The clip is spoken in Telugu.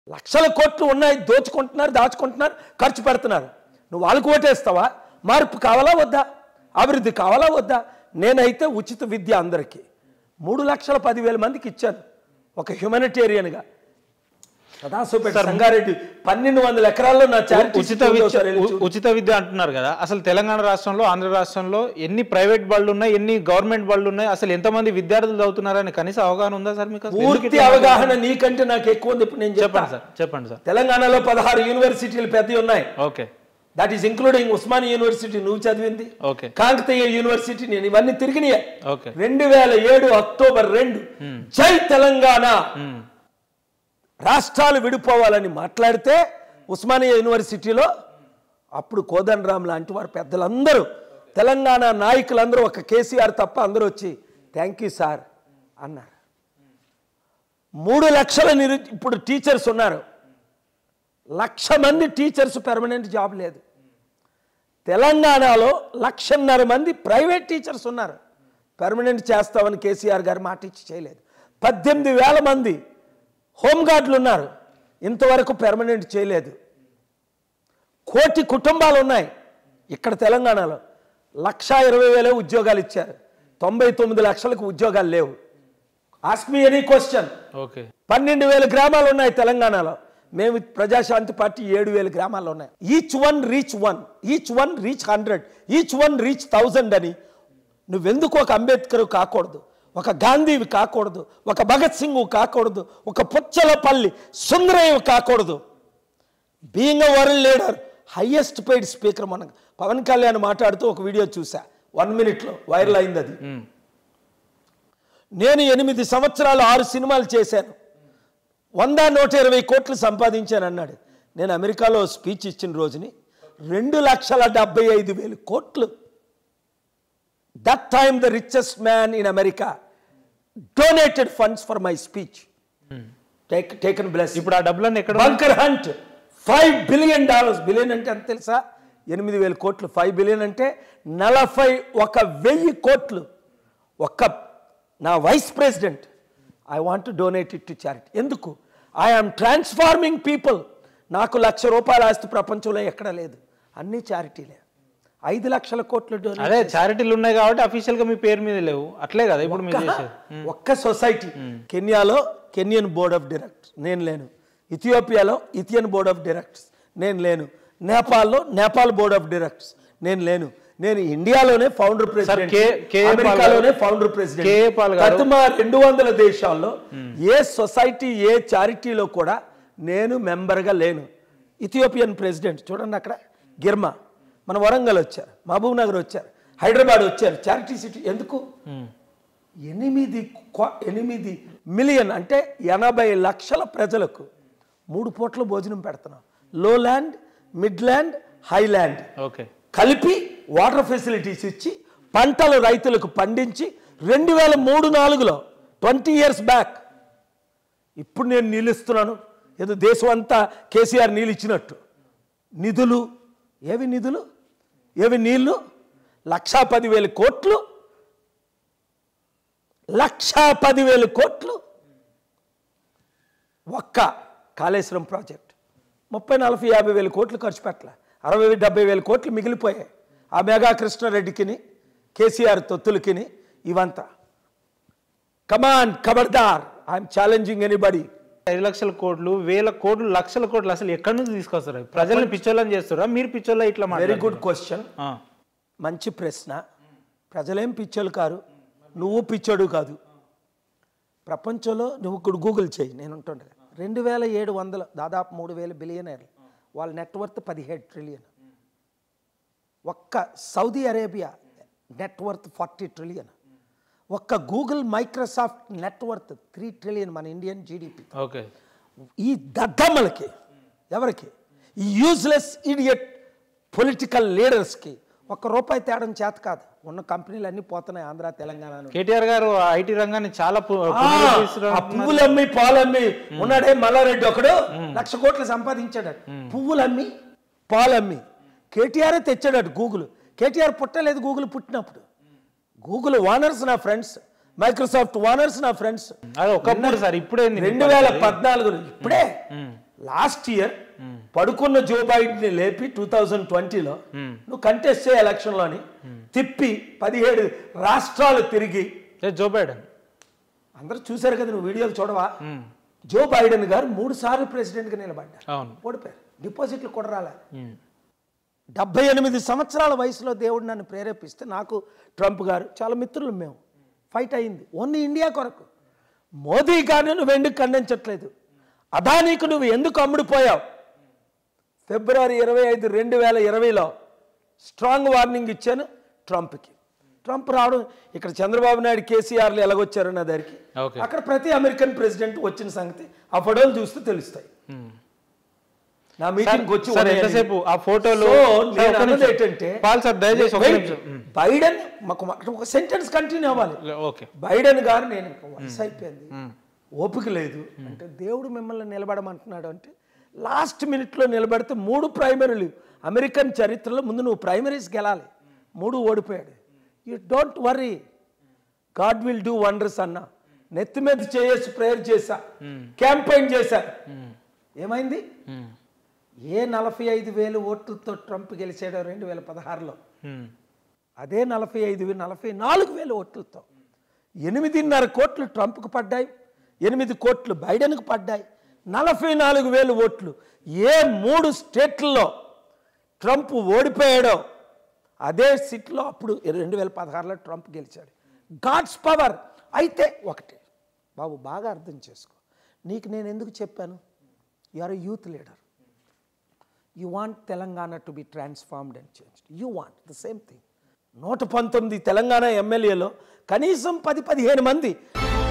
లక్షల కోట్లు ఉన్నాయి దోచుకుంటున్నారు దాచుకుంటున్నారు ఖర్చు పెడుతున్నారు నువ్వు వాళ్ళకు ఓటేస్తావా మార్పు కావాలా వద్దా అభివృద్ధి కావాలా వద్దా నేనైతే ఉచిత విద్య అందరికీ మూడు లక్షల పదివేల మందికి ఇచ్చాను ఒక హ్యుమానిటేరియన్గా సదాశివపేట సంగారెడ్డి పన్నెండు వందల ఎకరాల్లో నా చారిటీ ఉచిత స్కూల్ విద్య ఒకసారి వెళ్ళి ఉ- ఉచిత విద్య అంటున్నారు కదా అసలు తెలంగాణ రాష్ట్రంలో ఆంధ్ర రాష్ట్రంలో ఎన్ని ప్రైవేట్ బళ్ళు ఉన్నాయి ఎన్ని గవర్నమెంట్ బళ్ళు ఉన్నాయి అసలు ఎంతమంది విద్యార్థులు చదువుతున్నారని కనీస అవగాహన ఉందా సార్ మీకు అసలు? ఎందుకు పూర్తి ఇట్లా అవగాహన నీకంటే నాకు ఎక్కువ ఉంది ఇప్పుడు నేను చెప్పండి చెప్పాను సార్ చెప్పండి సార్ తెలంగాణలో పదహారు యూనివర్సిటీలు పెద్దవి ఉన్నాయి okay that is including Osman university నువ్వు చదివింది ఓకే కాకతీయ యూనివర్సిటీ నేను ఇవన్నీ తిరిగినాయి ఓకే రెండు వేల ఏడు అక్టోబర్ రెండు జై తెలంగాణ మ్మ్. రాష్ట్రాలు విడిపోవాలని మాట్లాడితే ఉస్మానియా యూనివర్సిటీలో అప్పుడు కోదండరామ్ లాంటి వారు పెద్దలందరూ తెలంగాణ నాయకులందరూ ఒక కేసీఆర్ తప్ప అందరూ వచ్చి థ్యాంక్ యూ సార్ అన్నారు మూడు లక్షల నిరు ఇప్పుడు టీచర్స్ ఉన్నారు లక్ష మంది టీచర్స్ పెర్మనెంట్ జాబ్ లేదు తెలంగాణలో లక్షన్నర మంది ప్రైవేట్ టీచర్స్ ఉన్నారు పెర్మనెంట్ చేస్తామని కేసీఆర్ గారు మాట ఇచ్చి చేయలేదు పద్దెనిమిది వేల మంది హోంగార్డులు ఉన్నారు ఇంతవరకు పెర్మనెంట్ చేయలేదు కోటి కుటుంబాలు ఉన్నాయి ఇక్కడ తెలంగాణలో లక్షా ఇరవై వేలే ఉద్యోగాలు ఇచ్చారు తొంభై తొమ్మిది లక్షలకు ఉద్యోగాలు లేవు ask me any question okay పన్నెండు వేల గ్రామాలు ఉన్నాయి తెలంగాణలో మేము ప్రజాశాంతి పార్టీ ఏడు వేల గ్రామాలు ఉన్నాయి each one reach one each one reach hundred each one reach thousand అని నువ్వెందుకు ఒక అంబేద్కర్ కాకూడదు ఒక గాంధీవి కాకూడదు ఒక భగత్ సింగ్ కాకూడదు ఒక పుచ్చలపల్లి సుందరయ్య కాకూడదు being a world leader highest paid speaker మన పవన్ కళ్యాణ్ మాట్లాడుతూ ఒక వీడియో చూసా వన్ మినిట్లో వైరల్ అయింది అది మ్మ్. నేను ఎనిమిది సంవత్సరాలు ఆరు సినిమాలు చేశాను వంద నూట ఇరవై కోట్లు సంపాదించాను అన్నాడు నేను అమెరికాలో స్పీచ్ ఇచ్చిన రోజుని రెండు లక్షల డెబ్బై ఐదు వేలు కోట్లు that time the richest man in America donated funds for my speech take taken bless ఇప్పుడు ఆ డబ్బులన్నీ ఎక్కడ ఉన్నాయి? Bunker Hunt five billion dollars billion అంటే ఎంత తెలుసా ఎనిమిది వేల కోట్లు ఫైవ్ బిలియన్ అంటే నలభై ఒక వెయ్యి కోట్లు ఒక్క నా vice president I want donate it to charity ఎందుకు ఐఆమ్ ట్రాన్స్ఫార్మింగ్ పీపుల్ నాకు లక్ష రూపాయల ఆస్తి ప్రపంచంలో ఎక్కడ లేదు అన్ని చారిటీలే ఐదు లక్షల కోట్లు డొనేట్ అదే చారిటీలు ఉన్నాయి కాబట్టి అఫీషియల్ గా మీ పేరు మీద లేవు అట్లే కదా ఇప్పుడు మీరు చేసేది ఒక్క సొసైటీ కెన్యాలో కెన్యన్ బోర్డ్ ఆఫ్ డైరెక్టర్స్ నేను లేను ఇథియోపియాలో ఇథియన్ బోర్డ్ ఆఫ్ డైరెక్టర్స్ నేను లేను నేపాల్లో నేపాల్ బోర్డ్ ఆఫ్ డైరెక్టర్స్ నేను లేను నేను ఇండియాలోనే ఫౌండర్ ప్రెసిడెంట్ కే- కే. పాల్ అమెరికాలోనే ఫౌండర్ ప్రెసిడెంట్ కే. పాల్ గారు. ప్రతిమ రెండు వందల దేశాల్లో ఏ సొసైటీ ఏ చారిటీలో కూడా నేను మెంబర్గా లేను ఇథియోపియన్ ప్రెసిడెంట్ చూడండి అక్కడ గిర్మా మన వరంగల్ వచ్చారు మహబూబ్ నగర్ వచ్చారు హైదరాబాద్ వచ్చారు చారిటీ సిటీ ఎందుకు ఎనిమిది కో- ఎనిమిది మిలియన్ అంటే ఎనభై లక్షల ప్రజలకు మూడు పూట్ల భోజనం పెడుతున్నాం low land mid land highland okay కలిపి వాటర్ ఫెసిలిటీస్ ఇచ్చి పంటలు రైతులకు పండించి రెండు వేల మూడు నాలుగులో ట్వంటీ ఇయర్స్ బ్యాక్ ఇప్పుడు నేను నిలుస్తున్నాను ఏదో దేశం అంతా కేసీఆర్ నీళ్ళు ఇచ్చినట్టు నిధులు ఏవి నిధులు ఏవి నీళ్లు లక్షా పదివేల కోట్లు లక్షా పదివేల కోట్లు ఒక్క కాళేశ్వరం ప్రాజెక్ట్ ముప్పై నలభై యాభై వేల కోట్లు ఖర్చు పెట్టలే అరవై డెబ్బై వేల కోట్లు మిగిలిపోయాయి ఆ మెగా కృష్ణారెడ్డికిని కేసీఆర్ తొత్తులకిని ఇవంతా కమాన్ ఖబర్దార్ ఐఎమ్ ఛాలెంజింగ్ ఎనీబడి ఐదు లక్షల కోట్లు వేల కోట్లు లక్షల కోట్లు అసలు ఎక్కడి నుంచి తీసుకొస్తారు ప్రజల్ని పిచ్చోళ్ళని చేస్తారా మీరు పిచ్చోళ్ళ ఇట్లా వెరీ మాట్లాడారు గుడ్ క్వశ్చన్ మంచి ప్రశ్న ప్రజలేం పిచ్చోళ్ళు కారు నువ్వు పిచ్చోడు కాదు ప్రపంచంలో నువ్వు ఇప్పుడు గూగుల్ చేయి నేను ఉంటుండగా రెండు వేల ఏడు వందల దాదాపు మూడు వేల బిలియనర్లు వాళ్ళ నెట్వర్త్ పదిహేడు ట్రిలియన్ ఒక్క Saudi Arabia net worth forty trillion ఒక్క Google Microsoft net worth three trillion మన ఇండియన్ జీడిపి ఓకే ఈ దద్దమ్మలకి ఎవరికి ఈ యూజ్లెస్ ఇడియట్ పొలిటికల్ లీడర్స్కి ఒక్క రూపాయి తేడం చేత కాదు ఉన్న కంపెనీలు అన్నీ పోతున్నాయి ఆంధ్ర తెలంగాణ నుండి. కేటీఆర్ గారు ఐటీ రంగాన్ని చాలా పు- ఆ, పునరుద్ధరిస్తున్నారు. ఆ పువ్వులమ్మి పాలమ్మి ఉన్నాడే మల్లారెడ్డి ఒకడు లక్ష కోట్లు సంపాదించాడు పువ్వులమ్మి పాలమ్మి కేటీఆర్ తెచ్చాడు గూగుల్ కేటీఆర్ పుట్టలేదు గూగుల్ పుట్టినప్పుడు గూగుల్ ఓనర్స్ నా ఫ్రెండ్స్ మైక్రోసాఫ్ట్ ఓనర్స్ నా ఫ్రెండ్స్ అది ఒకప్పుడు సార్ ఇప్పుడే రెండు వేల పద్నాలుగు ఇప్పుడే లాస్ట్ ఇయర్ పడుకున్న జో బైడెన్ని లేపి టూ థౌజండ్ ట్వంటీలో నువ్వు కంటెస్ట్ చేయ ఎలక్షన్లోని తిప్పి పదిహేడు రాష్ట్రాలు తిరిగి ఏ జో బైడెన్ అందరూ చూశారు కదా నువ్వు వీడియోలు చూడవా జో బైడెన్ గారు మూడు సార్లు ప్రెసిడెంట్గా నిలబడ్డారు అవును ఓడిపోయారు డిపాజిట్లు కూడా రాలే ఉమ్. డెబ్బై ఎనిమిది సంవత్సరాల వయసులో దేవుడు నన్ను ప్రేరేపిస్తే నాకు ట్రంప్ గారు చాలా మిత్రులు మేము ఫైట్ అయింది ఓన్లీ ఇండియా కొరకు మోదీ గారిని నువ్వు ఎందుకు ఖండించట్లేదు అదానీకు నువ్వు ఎందుకు అమ్ముడిపోయావు ఫిబ్రవరి ఇరవై ఐదు రెండు వేల ఇరవైలో స్ట్రాంగ్ వార్నింగ్ ఇచ్చాను ట్రంప్కి ట్రంప్ రావడం ఇక్కడ చంద్రబాబు నాయుడు కేసీఆర్లు ఎలాగొచ్చారు నా దగ్గరికి ఓకే అక్కడ ప్రతి అమెరికన్ ప్రెసిడెంట్ వచ్చిన సంగతి ఆ ఫోటోలు చూస్తే తెలుస్తాయి ఉమ్. నా మీటింగ్ వచ్చి సార్ ఉన్నాయి అని. ఎంతసేపు ఆ ఫోటోలు సో సార్, నేను ఒక్క అన్నది నిమిషం. ఏంటంటే పాల్ సార్ దయచేసి ఒక Wait, నిమిషం ఉమ్. బైడెన్ మాకు మాకు ఒక సెంటెన్స్ కంటిన్యూ అవ్వాలి ఓకే బైడెన్ గారు నేను ఇంకా వయసు అయిపోయింది ఓపిక లేదు అంటే దేవుడు మిమ్మల్ని నిలబడమంటున్నాడు అంటే లాస్ట్ మినిట్లో నిలబడితే మూడు ప్రైమరీలు అమెరికన్ చరిత్రలో ముందు నువ్వు ప్రైమరీస్ గెలాలి మూడు ఓడిపోయాడు you don't worry God will do wonders అన్న నెత్తి మీద చేసి ప్రేయర్ చేశా క్యాంపెయిన్ చేశా ఏమైంది ఉమ్. ఏ నలభై ఐదు వేలు ఓట్లతో ట్రంప్ గెలిచాడో రెండు వేల పదహారులో ఉమ్. అదే నలభై ఐదు వే- నలభై నాలుగు వేల ఓట్లతో ఎనిమిదిన్నర కోట్లు ట్రంప్కు పడ్డాయి ఎనిమిది కోట్లు బైడెన్కు పడ్డాయి నలభై నాలుగు వేలు ఓట్లు ఏ మూడు స్టేట్లలో ట్రంప్ ఓడిపోయాడో అదే సీట్లో అప్పుడు రెండు వేల పదహారులో ట్రంప్ గెలిచాడు గాడ్స్ పవర్ అయితే ఒకటే బాబు బాగా అర్థం చేసుకో నీకు నేను ఎందుకు చెప్పాను you are youth leader you want Telangana to be transformed and changed you want the same thing నూట పంతొమ్మిది తెలంగాణ ఎమ్మెల్యేలో కనీసం పది పదిహేను మంది